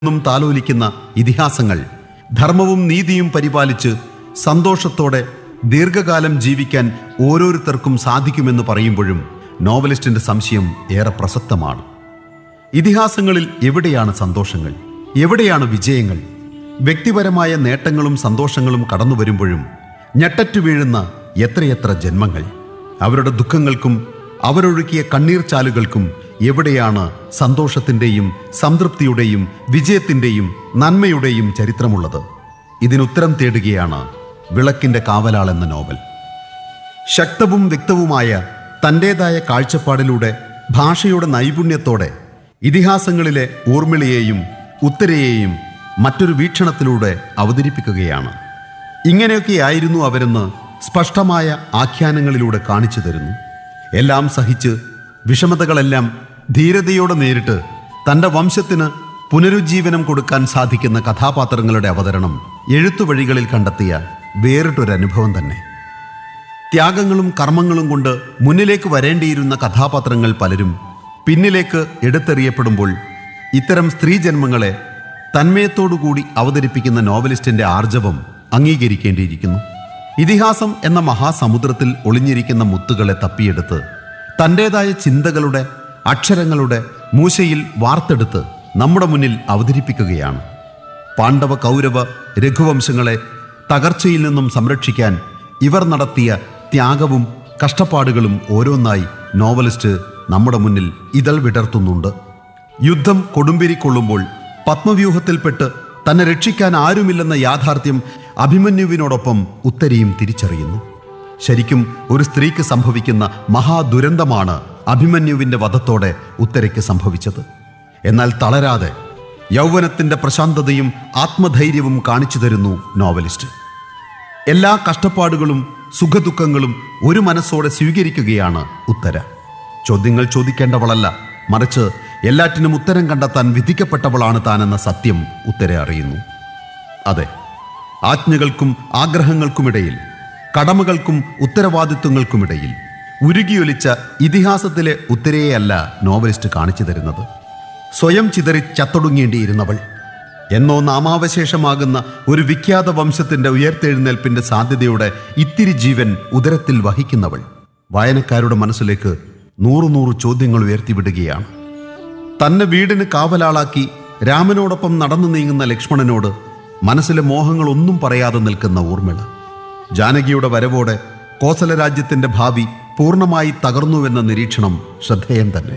ും താലോലിക്കുന്ന ഇതിഹാസങ്ങൾ ധർമ്മവും നീതിയും പരിപാലിച്ച് സന്തോഷത്തോടെ ദീർഘകാലം ജീവിക്കാൻ ഓരോരുത്തർക്കും സാധിക്കുമെന്ന് പറയുമ്പോഴും നോവലിസ്റ്റിന്റെ സംശയം ഏറെ പ്രസക്തമാണ് ഇതിഹാസങ്ങളിൽ എവിടെയാണ് സന്തോഷങ്ങൾ എവിടെയാണ് വിജയങ്ങൾ വ്യക്തിപരമായ നേട്ടങ്ങളും സന്തോഷങ്ങളും കടന്നു വരുമ്പോഴും ഞെട്ടറ്റു വീഴുന്ന എത്രയെത്ര ജന്മങ്ങൾ അവരുടെ ദുഃഖങ്ങൾക്കും അവരൊഴുക്കിയ കണ്ണീർ ചാലുകൾക്കും എവിടെയാണ് സന്തോഷത്തിൻ്റെയും സംതൃപ്തിയുടെയും വിജയത്തിൻ്റെയും നന്മയുടെയും ചരിത്രമുള്ളത് ഇതിനുത്തരം തേടുകയാണ് വിളക്കിൻ്റെ കാവലാൾ എന്ന നോവൽ ശക്തവും വ്യക്തവുമായ തൻ്റേതായ കാഴ്ചപ്പാടിലൂടെ ഭാഷയുടെ നൈപുണ്യത്തോടെ ഇതിഹാസങ്ങളിലെ ഊർമിളയെയും ഉത്തരയെയും മറ്റൊരു വീക്ഷണത്തിലൂടെ അവതരിപ്പിക്കുകയാണ് ഇങ്ങനെയൊക്കെയായിരുന്നു അവരെന്ന് സ്പഷ്ടമായ ആഖ്യാനങ്ങളിലൂടെ കാണിച്ചു തരുന്നു എല്ലാം സഹിച്ച് വിഷമതകളെല്ലാം ധീരതയോടെ നേരിട്ട് തൻ്റെ വംശത്തിന് പുനരുജ്ജീവനം കൊടുക്കാൻ സാധിക്കുന്ന കഥാപാത്രങ്ങളുടെ അവതരണം എഴുത്തുവഴികളിൽ കണ്ടെത്തിയ വേറിട്ടൊരനുഭവം തന്നെ ത്യാഗങ്ങളും കർമ്മങ്ങളും കൊണ്ട് മുന്നിലേക്ക് വരേണ്ടിയിരുന്ന കഥാപാത്രങ്ങൾ പലരും പിന്നിലേക്ക് എടുത്തെറിയപ്പെടുമ്പോൾ ഇത്തരം സ്ത്രീജന്മങ്ങളെ തന്മയത്തോടുകൂടി അവതരിപ്പിക്കുന്ന നോവലിസ്റ്റിന്റെ ആർജവം അംഗീകരിക്കേണ്ടിയിരിക്കുന്നു ഇതിഹാസം എന്ന മഹാസമുദ്രത്തിൽ ഒളിഞ്ഞിരിക്കുന്ന മുത്തുകളെ തപ്പിയെടുത്ത് തൻ്റെതായ ചിന്തകളുടെ അക്ഷരങ്ങളുടെ മൂശയിൽ വാർത്തെടുത്ത് നമ്മുടെ മുന്നിൽ അവതരിപ്പിക്കുകയാണ് പാണ്ഡവ കൗരവ രഘുവംശങ്ങളെ തകർച്ചയിൽ നിന്നും സംരക്ഷിക്കാൻ ഇവർ നടത്തിയ ത്യാഗവും കഷ്ടപ്പാടുകളും ഓരോന്നായി നോവലിസ്റ്റ് നമ്മുടെ മുന്നിൽ ഇതൾ വിടർത്തുന്നുണ്ട് യുദ്ധം കൊടുമ്പിരിക്കൊള്ളുമ്പോൾ പത്മവ്യൂഹത്തിൽപ്പെട്ട് തന്നെ രക്ഷിക്കാൻ ആരുമില്ലെന്ന യാഥാർത്ഥ്യം അഭിമന്യുവിനോടൊപ്പം ഉത്തരയും തിരിച്ചറിയുന്നു ശരിക്കും ഒരു സ്ത്രീക്ക് സംഭവിക്കുന്ന മഹാദുരന്തമാണ് അഭിമന്യുവിന്റെ വധത്തോടെ ഉത്തരയ്ക്ക് സംഭവിച്ചത് എന്നാൽ തളരാതെ യൗവനത്തിന്റെ പ്രശാന്തതയും ആത്മധൈര്യവും കാണിച്ചു തരുന്നു നോവലിസ്റ്റ് എല്ലാ കഷ്ടപ്പാടുകളും സുഖദുഃഖങ്ങളും ഒരു മനസ്സോടെ സ്വീകരിക്കുകയാണ് ഉത്തര ചോദ്യങ്ങൾ ചോദിക്കേണ്ടവളല്ല മറിച്ച് എല്ലാറ്റിനും ഉത്തരം കണ്ടെത്താൻ വിധിക്കപ്പെട്ടവളാണ് താനെന്ന സത്യം ഉത്തര അറിയുന്നു അതെ ആജ്ഞകൾക്കും ആഗ്രഹങ്ങൾക്കുമിടയിൽ കടമകൾക്കും ഉത്തരവാദിത്വങ്ങൾക്കുമിടയിൽ ഉരുകിയൊലിച്ച ഇതിഹാസത്തിലെ ഉത്തരയെയല്ല നോവലിസ്റ്റ് കാണിച്ചു തരുന്നത് സ്വയം ചിതറി ചത്തൊടുങ്ങേണ്ടിയിരുന്നവൾ എന്നോ നാമാവശേഷമാകുന്ന ഒരു വിഖ്യാത വംശത്തിന്റെ ഉയർത്തെഴുന്നേൽപ്പിന്റെ സാധ്യതയുടെ ഇത്തിരി ജീവൻ ഉദരത്തിൽ വഹിക്കുന്നവൾ വായനക്കാരുടെ മനസ്സിലേക്ക് നൂറു നൂറ് ചോദ്യങ്ങൾ ഉയർത്തിവിടുകയാണ് തന്നെ വീടിന് കാവലാളാക്കി രാമനോടൊപ്പം നടന്നു നീങ്ങുന്ന ലക്ഷ്മണനോട് മനസ്സിലെ മോഹങ്ങളൊന്നും പറയാതെ നിൽക്കുന്ന ഊർമിള ജാനകിയുടെ വരവോടെ കോസല രാജ്യത്തിന്റെ ഭാവി പൂർണ്ണമായി തകർന്നുവെന്ന നിരീക്ഷണം ശ്രദ്ധേയം തന്നെ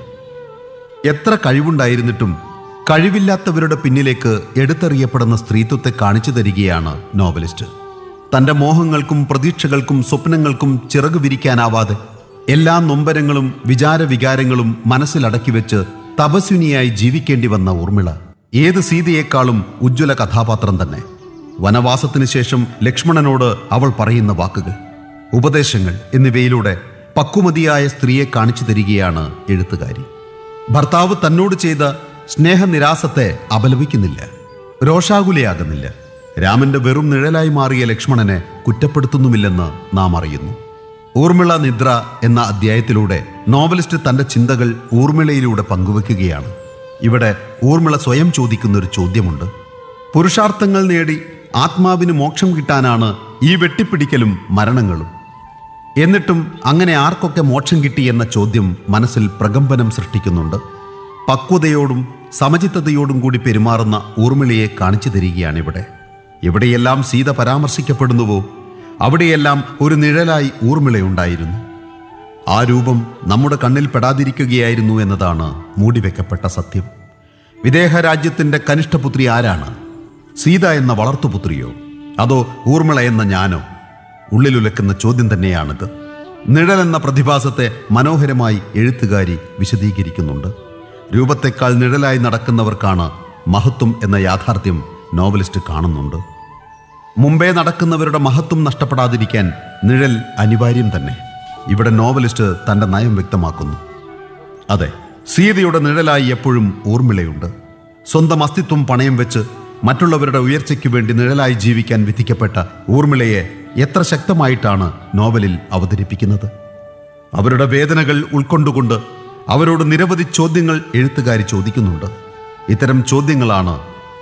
എത്ര കഴിവുണ്ടായിരുന്നിട്ടും കഴിവില്ലാത്തവരുടെ പിന്നിലേക്ക് എടുത്തെറിയപ്പെടുന്ന സ്ത്രീത്വത്തെ കാണിച്ചു തരികയാണ് നോവലിസ്റ്റ് തന്റെ മോഹങ്ങൾക്കും പ്രതീക്ഷകൾക്കും സ്വപ്നങ്ങൾക്കും ചിറകു വിരിക്കാനാവാതെ എല്ലാ നൊമ്പരങ്ങളും വിചാരവികാരങ്ങളും മനസ്സിലടക്കി വെച്ച് തപസ്വിനിയായി ജീവിക്കേണ്ടി വന്ന ഊർമിള ഏത് സീതയേക്കാളും ഉജ്ജ്വല കഥാപാത്രം തന്നെ വനവാസത്തിനു ശേഷം ലക്ഷ്മണനോട് അവൾ പറയുന്ന വാക്കുകൾ ഉപദേശങ്ങൾ എന്നിവയിലൂടെ പക്വമതിയായ സ്ത്രീയെ കാണിച്ചു തരികയാണ് എഴുത്തുകാരി ഭർത്താവ് തന്നോട് ചെയ്ത സ്നേഹനിരാസത്തെ അപലപിക്കുന്നില്ല രോഷാകുലയാകുന്നില്ല രാമന്റെ വെറും നിഴലായി മാറിയ ലക്ഷ്മണനെ കുറ്റപ്പെടുത്തുന്നുമില്ലെന്ന് നാം അറിയുന്നു ഊർമിള നിദ്ര എന്ന അധ്യായത്തിലൂടെ നോവലിസ്റ്റ് തന്റെ ചിന്തകൾ ഊർമിളയിലൂടെ പങ്കുവെക്കുകയാണ് ഇവിടെ ഊർമിള സ്വയം ചോദിക്കുന്ന ഒരു ചോദ്യമുണ്ട് പുരുഷാർത്ഥങ്ങൾ നേടി ആത്മാവിന് മോക്ഷം കിട്ടാനാണ് ഈ വെട്ടിപ്പിടിക്കലും മരണങ്ങളും എന്നിട്ടും അങ്ങനെ ആർക്കൊക്കെ മോക്ഷം കിട്ടി എന്ന ചോദ്യം മനസ്സിൽ പ്രകമ്പനം സൃഷ്ടിക്കുന്നുണ്ട് പക്വതയോടും സമചിത്തതയോടും കൂടി പെരുമാറുന്ന ഊർമിളയെ കാണിച്ചു തരികയാണിവിടെ എവിടെയെല്ലാം സീത പരാമർശിക്കപ്പെടുന്നുവോ അവിടെയെല്ലാം ഒരു നിഴലായി ഊർമിളയുണ്ടായിരുന്നു ആ രൂപം നമ്മുടെ കണ്ണിൽ പെടാതിരിക്കുകയായിരുന്നു എന്നതാണ് മൂടിവെക്കപ്പെട്ട സത്യം വിദേഹ രാജ്യത്തിന്റെ കനിഷ്ഠപുത്രി ആരാണ് സീത എന്ന വളർത്തുപുത്രിയോ അതോ ഊർമിള എന്ന ഞാനോ ഉള്ളിലുലക്കുന്ന ചോദ്യം തന്നെയാണിത് നിഴൽ എന്ന പ്രതിഭാസത്തെ മനോഹരമായി എഴുത്തുകാരി വിശദീകരിക്കുന്നുണ്ട് രൂപത്തെക്കാൾ നിഴലായി നടക്കുന്നവർക്കാണ് മഹത്വം എന്ന യാഥാർത്ഥ്യം നോവലിസ്റ്റ് കാണുന്നുണ്ട് മുമ്പേ നടക്കുന്നവരുടെ മഹത്വം നഷ്ടപ്പെടാതിരിക്കാൻ നിഴൽ അനിവാര്യം തന്നെ ഇവിടെ നോവലിസ്റ്റ് തന്റെ നയം വ്യക്തമാക്കുന്നു അതെ സീതയുടെ നിഴലായി എപ്പോഴും ഊർമിളയുണ്ട് സ്വന്തം അസ്തിത്വം പണയം വെച്ച് മറ്റുള്ളവരുടെ ഉയർച്ചയ്ക്ക് വേണ്ടി നിഴലായി ജീവിക്കാൻ വിധിക്കപ്പെട്ട ഊർമിളയെ എത്ര ശക്തമായിട്ടാണ് നോവലിൽ അവതരിപ്പിക്കുന്നത് അവരുടെ വേദനകൾ ഉൾക്കൊണ്ടുകൊണ്ട് അവരോട് നിരവധി ചോദ്യങ്ങൾ എഴുത്തുകാരി ചോദിക്കുന്നുണ്ട് ഇത്തരം ചോദ്യങ്ങളാണ്